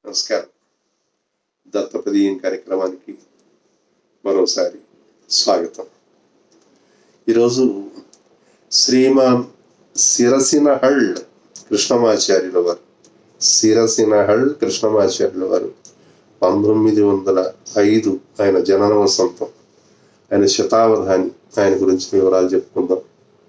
నమస్కారం దత్తపదీయం కార్యక్రమానికి మరోసారి స్వాగతం ఈరోజు శ్రీమాన్ సిరసినహళ్ కృష్ణమాచార్యుల వారు సిరసినహళ్ కృష్ణమాచార్యుల వారు పంతొమ్మిది వందల ఐదు ఆయన జనన వసంతం ఆయన శతావధాని ఆయన గురించి వివరాలు చెప్పుకుందాం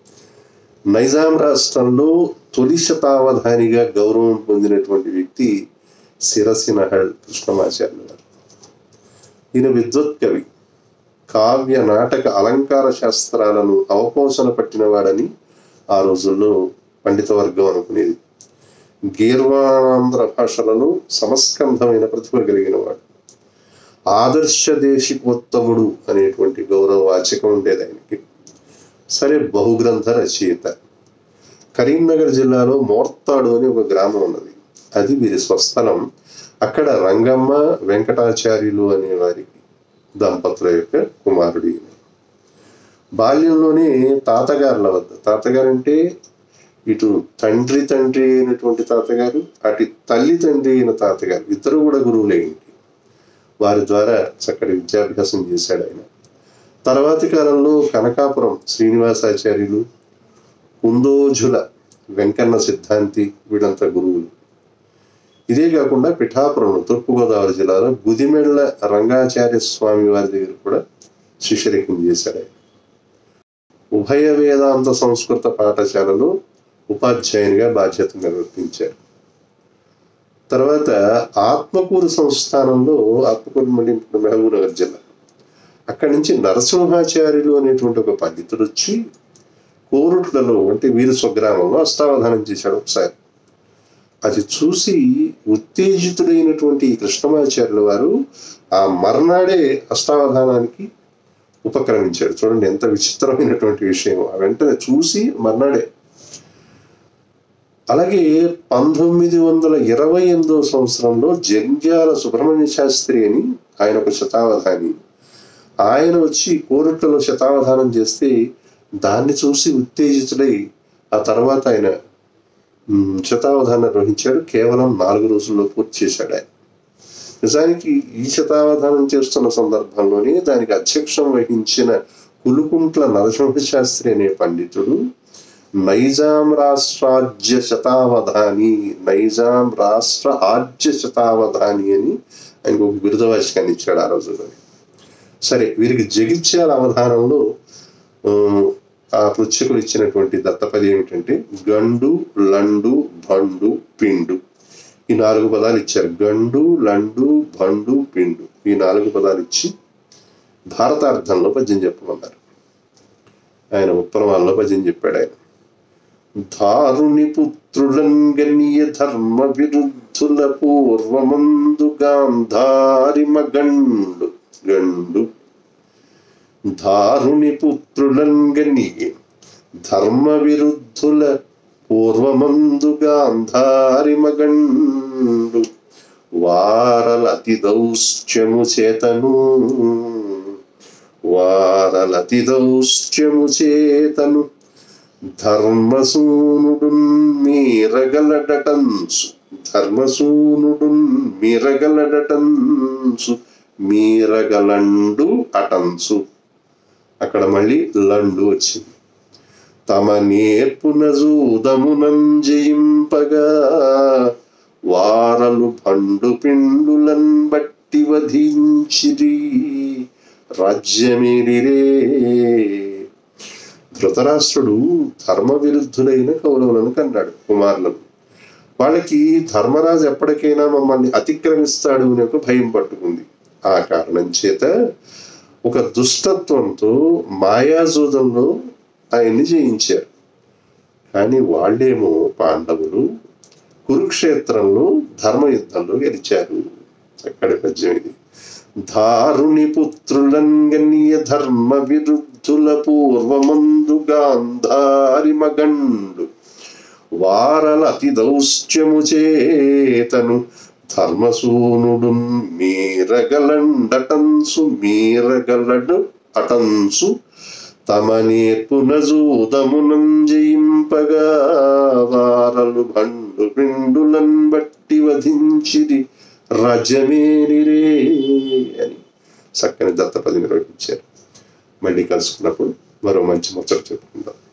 నైజాం రాష్ట్రంలో తొలి శతావధానిగా గౌరవం పొందినటువంటి వ్యక్తి శిరసినహళ్ కృష్ణమాచార్యులు గారు ఈయన విద్వత్ కవి కావ్య నాటక అలంకార శాస్త్రాలను అవపోసన పట్టినవాడని ఆ రోజుల్లో పండిత వర్గం అనుకునేది గీర్వాణాంధ్ర భాషలలో సమస్కంధమైన ప్రతిభ కలిగిన వాడు ఆదర్శ దేశికోత్తముడు అనేటువంటి గౌరవ వాచకం ఉండేది ఆయనకి సరే బహుగ్రంథ రచయిత కరీంనగర్ జిల్లాలో మోర్తాడు అని ఒక గ్రామం ఉన్నది అది వీరి స్వస్థలం అక్కడ రంగమ్మ వెంకటాచార్యులు అనే వారికి దంపతుల యొక్క కుమారుడు ఈయన. బాల్యంలోనే తాతగారుల వద్ద తాతగారు అంటే ఇటు తండ్రి తండ్రి అయినటువంటి తాతగారు అటు తల్లి తండ్రి అయిన తాతగారు ఇద్దరు కూడా గురువులే ఇంటి వారి ద్వారా చక్కటి విద్యాభ్యాసం చేశాడు ఆయన తర్వాతి కాలంలో కనకాపురం శ్రీనివాసాచార్యులు కుందోజుల వెంకన్న సిద్ధాంతి వీళ్ళంతా గురువులు ఇదే కాకుండా పిఠాపురం తూర్పుగోదావరి జిల్లాలో గుదిమెళ్ల రంగాచార్య స్వామి వారి దగ్గర కూడా శిష్యరికం చేశాడు ఆయన ఉభయ వేదాంత సంస్కృత పాఠశాలలో ఉపాధ్యాయునిగా బాధ్యత నిర్వర్తించారు తర్వాత ఆత్మకూరు సంస్థానంలో ఆత్మకూరు మళ్ళీ ఇప్పుడు మహబూబ్ నగర్ జిల్లా అక్కడి నుంచి నరసింహాచార్యులు అనేటువంటి ఒక పండితుడు వచ్చి కోరుట్లలో అంటే వీరు స్వగ్రామంలో అష్టావధానం చేశాడు ఒకసారి అది చూసి ఉత్తేజితుడైనటువంటి ఈ కృష్ణమాచార్యుల వారు ఆ మర్నాడే అష్టావధానానికి ఉపక్రమించాడు చూడండి ఎంత విచిత్రమైనటువంటి విషయం ఆ వెంటనే చూసి మర్నాడే అలాగే పంతొమ్మిది వందల ఇరవై ఎనిమిదో సంవత్సరంలో జంధ్యాల సుబ్రహ్మణ్య శాస్త్రి అని ఆయన ఒక శతావధాని ఆయన వచ్చి కోరుట్లలో శతావధానం చేస్తే దాన్ని చూసి ఉత్తేజితుడై ఆ తర్వాత ఆయన ఉమ్, శతావధానం నిర్వహించాడు కేవలం నాలుగు రోజుల్లో పూర్తి చేశాడు ఆయన నిజానికి ఈ శతావధానం చేస్తున్న సందర్భంలోనే దానికి అధ్యక్షం వహించిన కులుకుంట్ల నరసింహ శాస్త్రి అనే పండితుడు నైజాం రాష్ట్రాజ్య శతావధాని నైజాం రాష్ట్ర ఆజ్య శతావధాని అని ఆయనకు ఒక బిరుదవాచకాన్ని ఇచ్చాడు ఆ రోజుల్లో సరే వీరికి జగిత్యాల అవధానంలో ఆ, ఆ పృచ్ఛకులు ఇచ్చినటువంటి దత్తపది ఏమిటంటే గండు లండు భండు పిండు ఈ నాలుగు పదాలు ఇచ్చారు గండు లండు భండు పిండు ఈ నాలుగు పదాలు ఇచ్చి భారతార్థంలో పద్యం చెప్పమన్నారు ఆయన ఉత్తరమాలలో పద్యం చెప్పాడు ఆయన ధారుని పుత్రులంగనీయ ధర్మ విరుద్ధుల పూర్వమందు గాంధారి మగండు గండు ధారుని పుత్రులంగనీయ ధర్మ విరుద్ధుల పూర్వమందు గాంధారి మగండు వారలతి దౌశ్చము చేతను వారలతి దౌశ్చము చేతను ధర్మసూనుడు మీరగలడటంసు ధర్మసూనుడు మీరగలడటంసు మీరగలండు అటంసు అక్కడ మళ్ళీ లండు వచ్చింది తమ నేర్పున జూదమునంజయింపగా వారలు పండు పిండులన్ బట్టి వధించిరి రాజ్యమేరిరే ధృతరాష్ట్రుడు ధర్మ విరుద్ధులైన కౌరవులను కన్నాడు కుమారులను వాళ్ళకి ధర్మరాజు ఎప్పటికైనా మమ్మల్ని అతిక్రమిస్తాడు అనే ఒక భయం పట్టుకుంది ఆ కారణం చేత ఒక దుష్టత్వంతో మాయాజూదంలో ఆయన్ని జయించారు కానీ వాళ్ళేమో పాండవులు కురుక్షేత్రంలో ధర్మయుద్ధంలో గెలిచారు అక్కడి పద్యం ఇది ధారుని పుత్రులంగనీయ ధర్మ విరుద్ధుల పూర్వమందు గాంధారి మగండు వారల అతి దౌశ్యము చేతను ధర్మసూనుడు మీరగలండటంసు మీరగలడు అటంసు తమ నేర్పున జూదమునం జయింపగా వారలు భండు పిండులన్ బట్టి వధించిరి రజమేనిరే అని చక్కని దత్తపది నిర్వహించారు మళ్ళీ కలుసుకున్నప్పుడు మరో మంచి ముచ్చట చెప్పుకుందాం